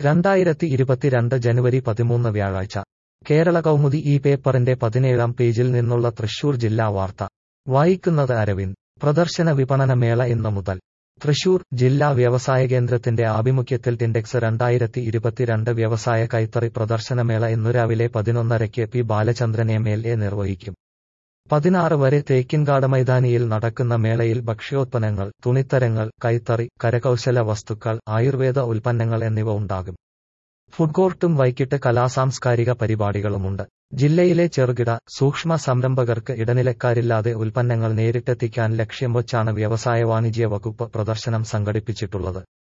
രണ്ടായിരത്തി ഇരുപത്തിരണ്ട് ജനുവരി പതിമൂന്ന് വ്യാഴാഴ്ച കേരള കൗമുദി ഈ പേപ്പറിന്റെ പതിനേഴാം പേജിൽ നിന്നുള്ള തൃശൂർ ജില്ലാ വാർത്ത വായിക്കുന്നത് അരവിന്ദ് പ്രദർശന വിപണന മേള ഇന്ന് മുതൽ തൃശൂർ ജില്ലാ വ്യവസായ കേന്ദ്രത്തിന്റെ ആഭിമുഖ്യത്തിൽ ടിൻഡെക്സ് രണ്ടായിരത്തി ഇരുപത്തിരണ്ട് വ്യവസായ കൈത്തറി പ്രദർശനമേള ഇന്നു രാവിലെ പതിനൊന്നരയ്ക്ക് P Balachandran M L A നിർവഹിക്കും പതിനാറ് വരെ തേക്കിൻകാട് മൈതാനിയിൽ നടക്കുന്ന മേളയിൽ ഭക്ഷ്യോത്പന്നങ്ങൾ തുണിത്തരങ്ങൾ കൈത്തറി കരകൗശല വസ്തുക്കൾ ആയുർവേദ ഉൽപ്പന്നങ്ങൾ എന്നിവ ഉണ്ടാകും ഫുഡ് കോർട്ടും വൈകിട്ട് കലാസാംസ്കാരിക പരിപാടികളുമുണ്ട് ജില്ലയിലെ ചെറുകിട സൂക്ഷ്മ സംരംഭകർക്ക് ഇടനിലക്കാരില്ലാതെ ഉൽപ്പന്നങ്ങൾ നേരിട്ടെത്തിക്കാൻ ലക്ഷ്യം വച്ചാണ് വ്യവസായ വാണിജ്യ വകുപ്പ് പ്രദർശനം സംഘടിപ്പിച്ചിട്ടുള്ളത്